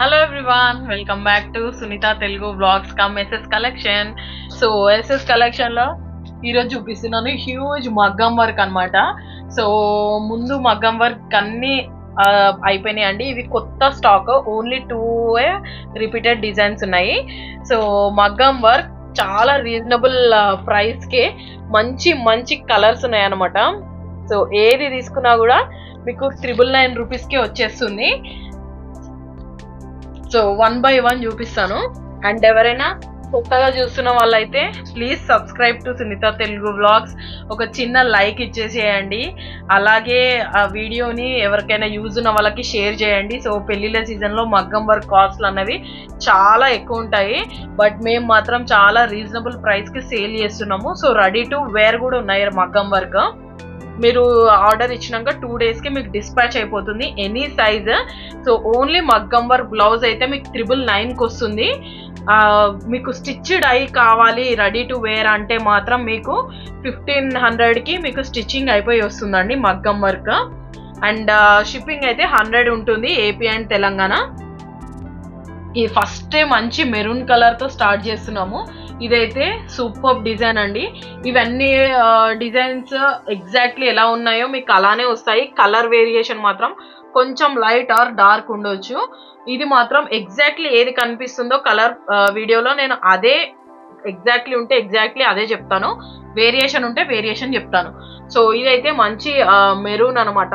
hello everyone welcome back to Sunitha Telugu blogs come SS collection so SS కలెక్షన్లో ఈరోజు చూపిస్తున్నాను huge మగ్గం వర్క్ అన్నమాట సో ముందు మగ్గం వర్క్ అన్నీ ఆ, అయిపోయినాయండి ఇవి కొత్త stock only two repeated designs ఉన్నాయి సో మగ్గం వర్క్ చాలా రీజనబుల్ ప్రైస్కి మంచి మంచి కలర్స్ ఉన్నాయి అనమాట సో ఏది తీసుకున్నా కూడా మీకు త్రిబుల్ నైన్ రూపీస్కి వచ్చేస్తుంది సో వన్ బై వన్ చూపిస్తాను అండ్ ఎవరైనా కొత్తగా చూస్తున్న వాళ్ళైతే please subscribe to Sunitha Telugu vlogs ఒక చిన్న లైక్ ఇచ్చేసేయండి అలాగే ఆ వీడియోని ఎవరికైనా యూజ్ ఉన్న వాళ్ళకి షేర్ చేయండి సో పెళ్లిళ్ళ సీజన్లో మగ్గం వర్క్ కాస్ట్లు అన్నవి చాలా ఎక్కువ ఉంటాయి బట్ మేము మాత్రం చాలా రీజనబుల్ ప్రైస్కి సేల్ చేస్తున్నాము సో రెడీ టు వేర్ కూడా ఉన్నాయి మగ్గం వర్క్ మీరు ఆర్డర్ ఇచ్చినాక టూ డేస్కి మీకు డిస్పాచ్ అయిపోతుంది ఎనీ సైజ్ సో ఓన్లీ మగ్గం వర్క్ బ్లౌజ్ అయితే మీకు త్రిబుల్ నైన్కి వస్తుంది ఆ, మీకు స్టిచ్డ్ అయి కావాలి రెడీ టు వేర్ అంటే మాత్రం మీకు ఫిఫ్టీన్ హండ్రెడ్కి మీకు స్టిచ్చింగ్ అయిపోయి వస్తుందండి మగ్గం వర్క్ అండ్ షిప్పింగ్ అయితే హండ్రెడ్ ఉంటుంది ఏపీ అండ్ తెలంగాణ ఈ ఫస్ట్ మంచి మెరూన్ కలర్తో స్టార్ట్ చేస్తున్నాము ఇదైతే సూపర్ డిజైన్ అండి ఇవన్నీ డిజైన్స్ ఎగ్జాక్ట్లీ ఎలా ఉన్నాయో మీకు అలానే వస్తాయి కలర్ వేరియేషన్ మాత్రం కొంచెం లైట్ ఆర్ డార్క్ ఉండొచ్చు ఇది మాత్రం ఎగ్జాక్ట్లీ ఏది కనిపిస్తుందో కలర్ వీడియోలో నేను అదే ఎగ్జాక్ట్లీ ఉంటే ఎగ్జాక్ట్లీ అదే చెప్తాను వేరియేషన్ ఉంటే వేరియేషన్ చెప్తాను సో ఇదైతే మంచి మెరూన్ అనమాట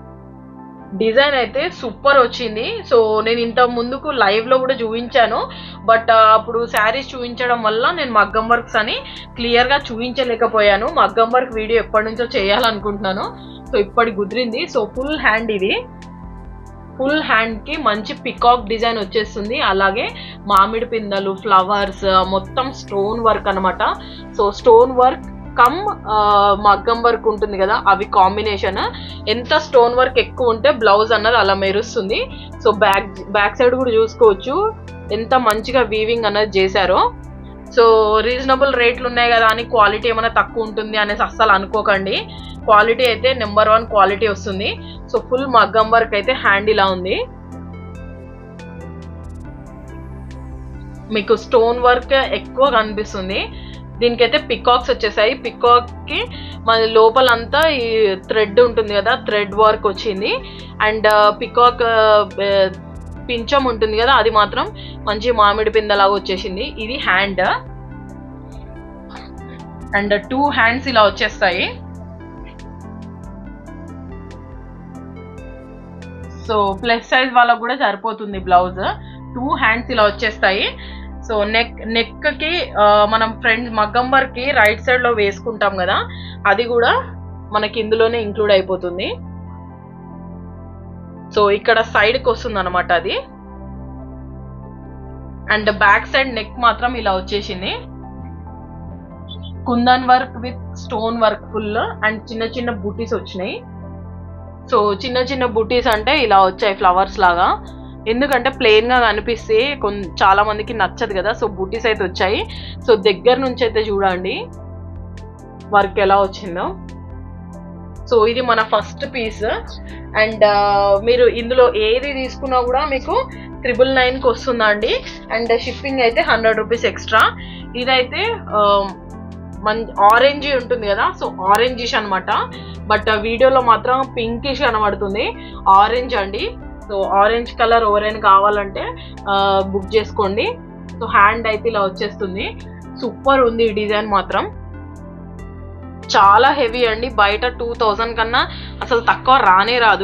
డిజైన్ అయితే సూపర్ వచ్చింది సో నేను ఇంత ముందుకు లైవ్ లో కూడా చూపించాను బట్ అప్పుడు శారీస్ చూపించడం వల్ల నేను మగ్గం వర్క్స్ అని క్లియర్ గా చూపించలేకపోయాను మగ్గం వర్క్ వీడియో ఎప్పటి నుంచో చేయాలనుకుంటున్నాను సో ఇప్పటి కుదిరింది సో ఫుల్ హ్యాండ్ ఇది ఫుల్ హ్యాండ్ కి మంచి పికాక్ డిజైన్ వచ్చేస్తుంది అలాగే మామిడి పిందలు ఫ్లవర్స్ మొత్తం స్టోన్ వర్క్ అన్నమాట సో స్టోన్ వర్క్ కమ్ మగ్గం వర్క్ ఉంటుంది కదా అవి కాంబినేషన్ ఎంత స్టోన్ వర్క్ ఎక్కువ ఉంటే బ్లౌజ్ అన్నది అలా మెరుస్తుంది సో బ్యాక్ బ్యాక్ సైడ్ కూడా చూసుకోవచ్చు ఎంత మంచిగా వీవింగ్ అన్నది చేశారో సో రీజనబుల్ రేట్లు ఉన్నాయి కదా అని క్వాలిటీ ఏమైనా తక్కువ ఉంటుంది అనేసి అస్సలు అనుకోకండి క్వాలిటీ అయితే నెంబర్ వన్ క్వాలిటీ వస్తుంది సో ఫుల్ మగ్గం వర్క్ అయితే హ్యాండ్ ఇలా ఉంది మీకు స్టోన్ వర్క్ ఎక్కువ కనిపిస్తుంది దీనికైతే పికాక్స్ వచ్చేసాయి పికాక్ కి మన లోపలంతా ఈ థ్రెడ్ ఉంటుంది కదా థ్రెడ్ వర్క్ వచ్చింది అండ్ పికాక్ పించం ఉంటుంది కదా అది మాత్రం మంచి మామిడి పిందలాగా వచ్చేసింది ఇది హ్యాండ్ అండ్ టూ హ్యాండ్స్ ఇలా వచ్చేస్తాయి సో ప్లస్ సైజ్ వాళ్ళకు కూడా సరిపోతుంది బ్లౌజ్ టూ హ్యాండ్స్ ఇలా వచ్చేస్తాయి సో నెక్ నెక్ కి ఆ, మనం ఫ్రంట్ మగ్గం వర్క్ కి రైట్ సైడ్ లో వేసుకుంటాం కదా అది కూడా మనకి ఇందులోనే ఇంక్లూడ్ అయిపోతుంది సో ఇక్కడ సైడ్ కి వస్తుంది అనమాట అది అండ్ బ్యాక్ సైడ్ నెక్ మాత్రం ఇలా వచ్చేసింది kundan work with stone work full and చిన్న చిన్న బూటీస్ వచ్చినాయి సో చిన్న చిన్న బూటీస్ అంటే ఇలా వచ్చాయి ఫ్లవర్స్ లాగా ఎందుకంటే ప్లెయిన్ గా కనిపిస్తే కొన్ చాలా మందికి నచ్చదు కదా సో బూటీస్ అయితే వచ్చాయి సో దగ్గర నుంచి అయితే చూడండి వర్క్ ఎలా వచ్చిందో సో ఇది మన ఫస్ట్ పీస్ అండ్ మీరు ఇందులో ఏది తీసుకున్నా కూడా మీకు త్రిబుల్ నైన్కి వస్తుందండి అండ్ షిప్పింగ్ అయితే హండ్రెడ్ రూపీస్ ఎక్స్ట్రా ఇదైతే మన్ ఆరెంజ్ ఉంటుంది కదా సో ఆరెంజిష్ అనమాట బట్ వీడియోలో మాత్రం పింకిష్ కనబడుతుంది ఆరెంజ్ అండి సో ఆరెంజ్ కలర్ ఎవరైనా కావాలంటే బుక్ చేసుకోండి సో హ్యాండ్ అయితే ఇలా వచ్చేస్తుంది సూపర్ ఉంది ఈ డిజైన్ మాత్రం చాలా హెవీ అండి బయట టూ థౌజండ్ కన్నా అసలు తక్కువ రానే రాదు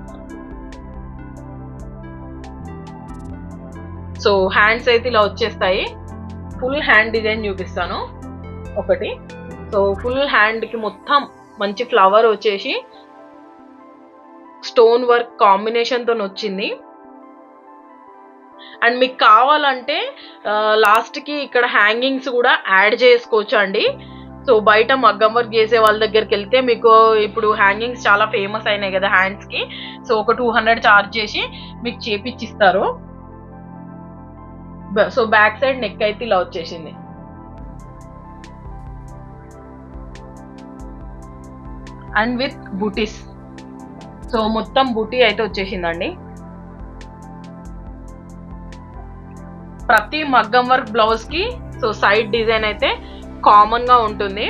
సో హ్యాండ్స్ అయితే ఇలా వచ్చేస్తాయి ఫుల్ హ్యాండ్ డిజైన్ చూపిస్తాను ఒకటి సో ఫుల్ హ్యాండ్కి మొత్తం మంచి ఫ్లవర్ వచ్చేసి స్టోన్ వర్క్ కాంబినేషన్తో వచ్చింది అండ్ మీకు కావాలంటే లాస్ట్కి ఇక్కడ హ్యాంగింగ్స్ కూడా యాడ్ చేసుకోవచ్చు అండి సో బయట మగ్గం వర్క్ చేసే వాళ్ళ దగ్గరికి వెళ్తే మీకు ఇప్పుడు హ్యాంగింగ్స్ చాలా ఫేమస్ అయినాయి కదా హ్యాండ్స్కి సో ఒక టూ హండ్రెడ్ చార్జ్ చేసి మీకు చేపిచ్చిస్తారు సో బ్యాక్ సైడ్ నెక్ అయితే ఇలా వచ్చేసింది అండ్ విత్ బూటీస్ సో మొత్తం బూటీ అయితే వచ్చేసిందండి ప్రతి మగ్గం వర్క్ బ్లౌజ్ కి సో సైడ్ డిజైన్ అయితే కామన్ గా ఉంటుంది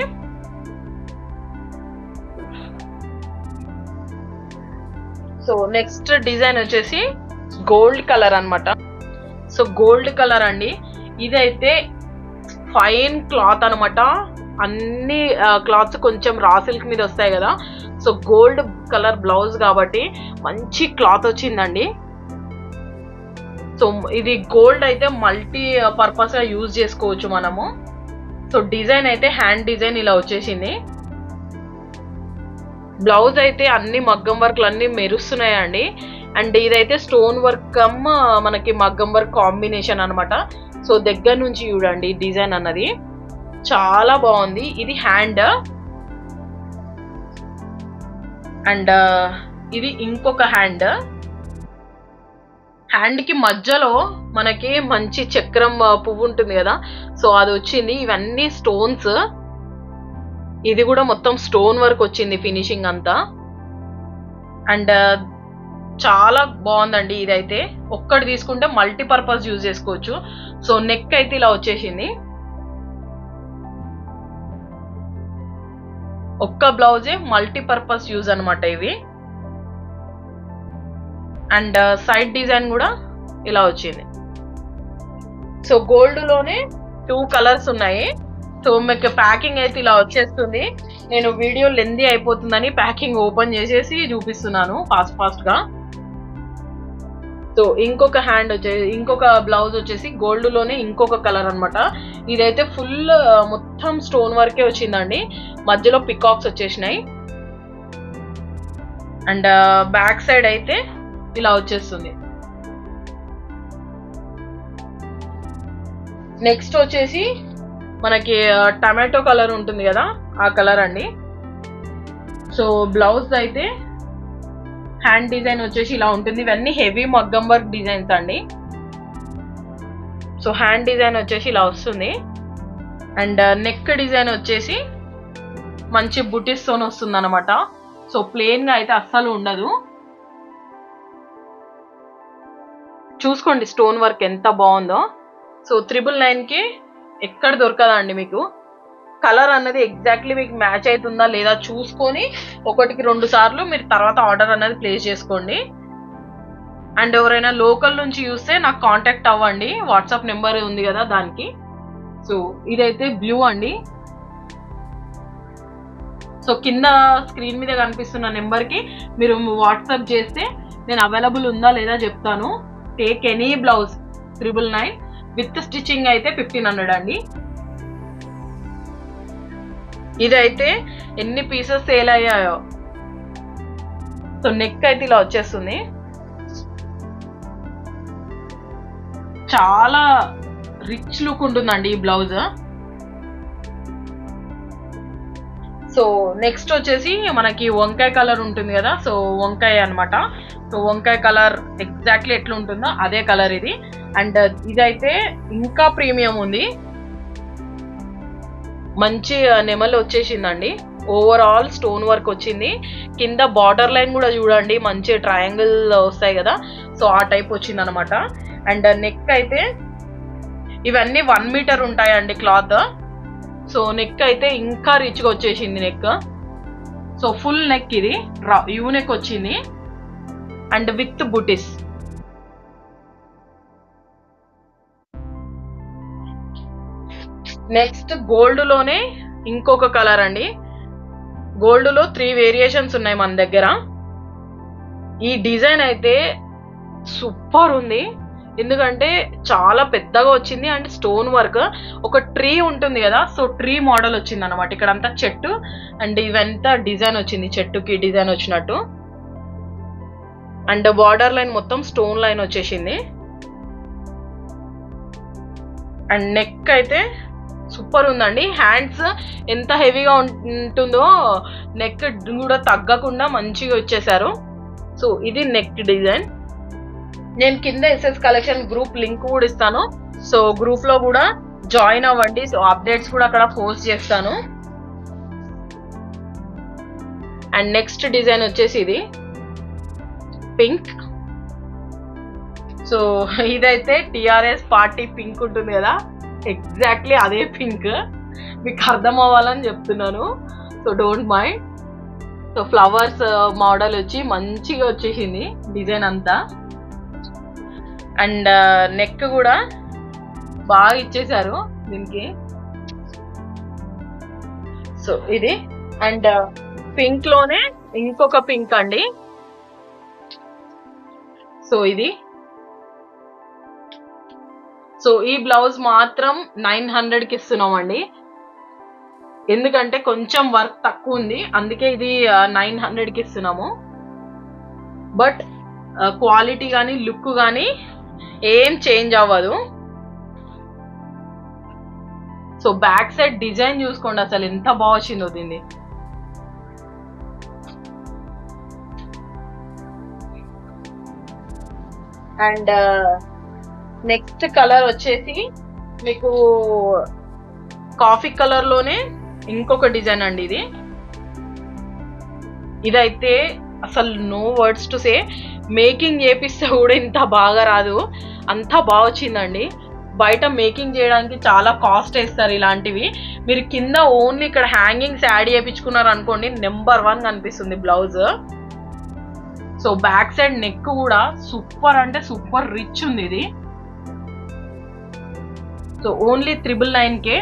సో నెక్స్ట్ డిజైన్ వచ్చేసి గోల్డ్ కలర్ అన్నమాట సో గోల్డ్ కలర్ అండి ఇదైతే ఫైన్ క్లాత్ అన్నమాట అన్ని క్లాత్స్ కొంచెం రా సిల్క్ మీద వస్తాయి కదా సో గోల్డ్ కలర్ బ్లౌజ్ కాబట్టి మంచి క్లాత్ వచ్చిందండి సో ఇది గోల్డ్ అయితే మల్టీ పర్పస్ గా యూజ్ చేసుకోవచ్చు మనము సో డిజైన్ అయితే హ్యాండ్ డిజైన్ ఇలా వచ్చేసింది బ్లౌజ్ అయితే అన్ని మగ్గం వర్క్లు అన్ని మెరుస్తున్నాయండి అండ్ ఇదైతే స్టోన్ వర్క్ కమ్ మనకి మగ్గం వర్క్ కాంబినేషన్ అన్నమాట సో దగ్గర నుంచి చూడండి డిజైన్ అన్నది చాలా బాగుంది ఇది హ్యాండ్ అండ్ ఇది ఇంకొక హ్యాండ్ హ్యాండ్ కి మధ్యలో మనకి మంచి చక్రం ఆ, పువ్వు ఉంటుంది కదా సో అది వచ్చింది ఇవన్నీ స్టోన్స్ ఇది కూడా మొత్తం స్టోన్ వర్క్ వచ్చింది ఫినిషింగ్ అంతా అండ్ చాలా బాగుందండి ఇదైతే ఒక్కటి తీసుకుంటే మల్టీపర్పస్ యూజ్ చేసుకోవచ్చు సో నెక్ అయితే ఇలా వచ్చేసింది ఒక్క బ్లౌజే మల్టీపర్పస్ యూజ్ అన్నమాట ఇవి అండ్ సైడ్ డిజైన్ కూడా ఇలా వచ్చింది సో గోల్డ్ లోనే టూ కలర్స్ ఉన్నాయి సో మీకు ప్యాకింగ్ అయితే ఇలా వచ్చేస్తుంది నేను వీడియో లెందీ అయిపోతుందని ప్యాకింగ్ ఓపెన్ చేసేసి చూపిస్తున్నాను ఫాస్ట్ ఫాస్ట్ గా సో ఇంకొక హ్యాండ్ వచ్చే ఇంకొక బ్లౌజ్ వచ్చేసి గోల్డ్ లోనే ఇంకొక కలర్ అన్నమాట ఇదైతే ఫుల్ మొత్తం స్టోన్ వర్కే వచ్చిందండి మధ్యలో పికాక్స్ వచ్చేసినాయి అండ్ బ్యాక్ సైడ్ అయితే ఇలా వచ్చేస్తుంది నెక్స్ట్ వచ్చేసి మనకి టమాటో కలర్ ఉంటుంది కదా ఆ కలర్ అండి సో బ్లౌజ్ అయితే హ్యాండ్ డిజైన్ వచ్చేసి ఇలా ఉంటుంది ఇవన్నీ హెవీ మగ్గం వర్క్ డిజైన్స్ అండి సో హ్యాండ్ డిజైన్ వచ్చేసి ఇలా వస్తుంది అండ్ నెక్ డిజైన్ వచ్చేసి మంచి బుటీస్ తోని వస్తుంది అనమాట సో ప్లెయిన్ గా అయితే అస్సలు ఉండదు చూసుకోండి స్టోన్ వర్క్ ఎంత బాగుందో సో త్రిబుల్ నైన్ కి ఎక్కడ దొరకదండి మీకు కలర్ అన్నది ఎగ్జాక్ట్లీ మీకు మ్యాచ్ అవుతుందా లేదా చూసుకొని ఒకటికి రెండు సార్లు మీరు తర్వాత ఆర్డర్ అనేది ప్లేస్ చేసుకోండి అండ్ ఎవరైనా లోకల్ నుంచి చూస్తే నాకు కాంటాక్ట్ అవ్వండి వాట్సాప్ నెంబర్ ఉంది కదా దానికి సో ఇదైతే బ్లూ అండి సో కింద స్క్రీన్ మీద కనిపిస్తున్న నెంబర్కి మీరు వాట్సాప్ చేస్తే నేను అవైలబుల్ ఉందా లేదా చెప్తాను take any blouse triple nine with stitching అయితే ఫిఫ్టీన్ హండ్రెడ్ అండి ఇదైతే ఎన్ని పీసెస్ సేల్ అయ్యాయో సో నెక్ అయితే ఇలా వచ్చేస్తుంది చాలా రిచ్ లుక్ ఉంటుందండి ఈ బ్లౌజ్ సో నెక్స్ట్ వచ్చేసి మనకి వంకాయ కలర్ ఉంటుంది కదా సో వంకాయ అన్నమాట సో వంకాయ కలర్ ఎగ్జాక్ట్లీ ఎట్లా ఉంటుందో అదే కలర్ ఇది అండ్ ఇదైతే ఇంకా ప్రీమియం ఉంది మంచి నెమలు వచ్చేసిందండి ఓవరాల్ స్టోన్ వర్క్ వచ్చింది కింద బార్డర్ లైన్ కూడా చూడండి మంచి ట్రయాంగిల్ వస్తాయి కదా సో ఆ టైప్ వచ్చింది అనమాట అండ్ నెక్ అయితే ఇవన్నీ వన్ మీటర్ ఉంటాయండి క్లాత్ సో నెక్ అయితే ఇంకా రిచ్గా వచ్చేసింది నెక్ సో ఫుల్ నెక్ ఇది యూ నెక్ వచ్చింది అండ్ విత్ బుటీస్ నెక్స్ట్ గోల్డ్ లోనే ఇంకొక కలర్ అండి గోల్డ్ లో త్రీ వేరియేషన్స్ ఉన్నాయి మన దగ్గర ఈ డిజైన్ అయితే సూపర్ ఉంది ఎందుకంటే చాలా పెద్దగా వచ్చింది అండ్ స్టోన్ వర్క్ ఒక ట్రీ ఉంటుంది కదా సో ట్రీ మోడల్ వచ్చింది అనమాట ఇక్కడ అంతా చెట్టు అండ్ ఇవంతా డిజైన్ వచ్చింది చెట్టుకి డిజైన్ వచ్చినట్టు అండ్ బార్డర్ లైన్ మొత్తం స్టోన్ లైన్ వచ్చేసింది అండ్ నెక్ అయితే సూపర్ ఉందండి హ్యాండ్స్ ఎంత హెవీగా ఉంటుందో నెక్ కూడా తగ్గకుండా మంచిగా వచ్చేసారు సో ఇది నెక్ డిజైన్ నేను కింద ఎస్ఎస్ కలెక్షన్ గ్రూప్ లింక్ కూడా ఇస్తాను సో గ్రూప్ లో కూడా జాయిన్ అవ్వండి సో అప్డేట్స్ కూడా అక్కడ పోస్ట్ చేస్తాను అండ్ నెక్స్ట్ డిజైన్ వచ్చేసి ఇది పింక్ సో ఇదైతే టిఆర్ఎస్ పార్టీ పింక్ ఉంటుంది కదా ఎగ్జాక్ట్లీ అదే పింక్ మీకు అర్థం అవ్వాలని చెప్తున్నాను so don't mind so flowers model వచ్చి మంచిగా వచ్చేసింది డిజైన్ అంతా అండ్ నెక్ కూడా బాగా ఇచ్చేసారు దీనికి సో ఇది అండ్ పింక్ లోనే ఇంకొక పింక్ అండి సో ఇది సో ఈ బ్లౌజ్ మాత్రం నైన్ హండ్రెడ్కి ఇస్తున్నామండి ఎందుకంటే కొంచెం వర్క్ తక్కువ ఉంది అందుకే ఇది నైన్ హండ్రెడ్కి ఇస్తున్నాము బట్ క్వాలిటీ కానీ లుక్ కానీ ఏం చేంజ్ అవ్వదు సో బ్యాక్ సైడ్ డిజైన్ చూసుకోండి అసలు ఎంత బాగా వచ్చిందో దీన్ని అండ్ నెక్స్ట్ కలర్ వచ్చేసి మీకు కాఫీ కలర్ లోనే ఇంకొక డిజైన్ అండి ఇది ఇదైతే అసలు no words to say making చేపిస్తే కూడా ఇంత బాగా రాదు అంత బాగా వచ్చిందండి బయట మేకింగ్ చేయడానికి చాలా కాస్ట్ వేస్తారు ఇలాంటివి మీరు కింద ఓన్లీ ఇక్కడ హ్యాంగింగ్స్ యాడ్ చేయించుకున్నారు అనుకోండి నెంబర్ వన్ కనిపిస్తుంది blouse so back side neck కూడా సూపర్ అంటే సూపర్ రిచ్ ఉంది ఇది సో ఓన్లీ త్రిబుల్ నైన్ కే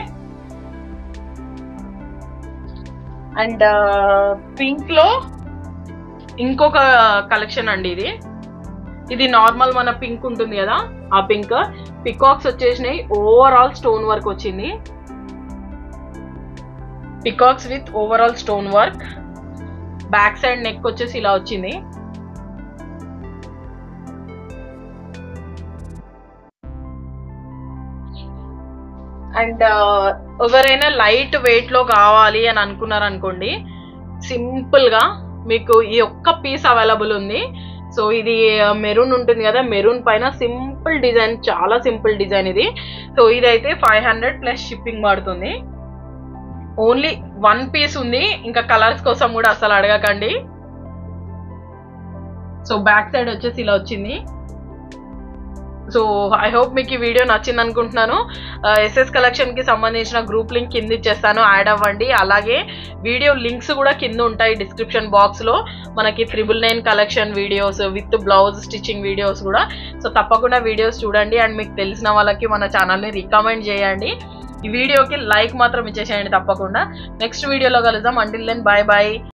అండ్ పింక్ లో ఇంకొక కలెక్షన్ అండి ఇది ఇది నార్మల్ మన పింక్ ఉంటుంది కదా ఆ పింక్ పికాక్స్ వచ్చేసినాయి ఓవరాల్ స్టోన్ వర్క్ వచ్చింది peacocks with overall stone work back side neck వచ్చేసి ఇలా వచ్చింది అండ్ ఎవరైనా లైట్ వెయిట్ లో కావాలి అని అనుకున్నారు అనుకోండి సింపుల్ గా మీకు ఈ ఒక్క పీస్ అవైలబుల్ ఉంది సో ఇది మెరూన్ ఉంటుంది కదా మెరూన్ పైన సింపుల్ డిజైన్ చాలా సింపుల్ డిజైన్ ఇది సో ఇదైతే ఫైవ్ హండ్రెడ్ ప్లస్ షిప్పింగ్ పడుతుంది ఓన్లీ వన్ పీస్ ఉంది ఇంకా కలర్స్ కోసం కూడా అసలు అడగకండి సో బ్యాక్ సైడ్ వచ్చేసి ఇలా వచ్చింది సో ఐ హోప్ మీకు ఈ వీడియో నచ్చింది అనుకుంటున్నాను ఎస్ఎస్ కలెక్షన్ కి సంబంధించిన గ్రూప్ లింక్ కింద ఇచ్చేస్తాను యాడ్ అవ్వండి అలాగే వీడియో లింక్స్ కూడా కింద ఉంటాయి డిస్క్రిప్షన్ బాక్స్ లో మనకి triple nine collection videos with blouse stitching videos కూడా సో తప్పకుండా వీడియోస్ చూడండి అండ్ మీకు తెలిసిన వాళ్ళకి మన ఛానల్ని రికమెండ్ చేయండి ఈ వీడియోకి లైక్ మాత్రం ఇచ్చేసేయండి తప్పకుండా నెక్స్ట్ వీడియోలో కలుద్దాం అంటిల్ దెన్ బాయ్ బాయ్